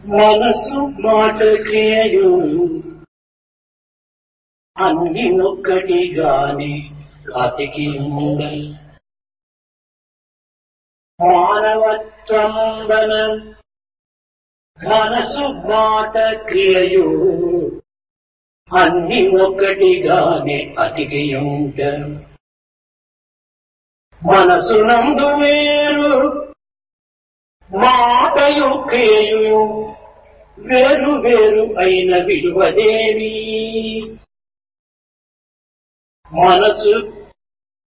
మనసు మాట క్రియలు అన్ని ఒక్కటిగాని అతికి ఉండల్ మానవత్వంబన మనసు మాట క్రియయు అన్ని ఒక్కటిగానే అతికి ఉండరు మనసునందు వేరు మాటయు క్రియయు వేరు వేరు అయిన విలువదేవి మనసు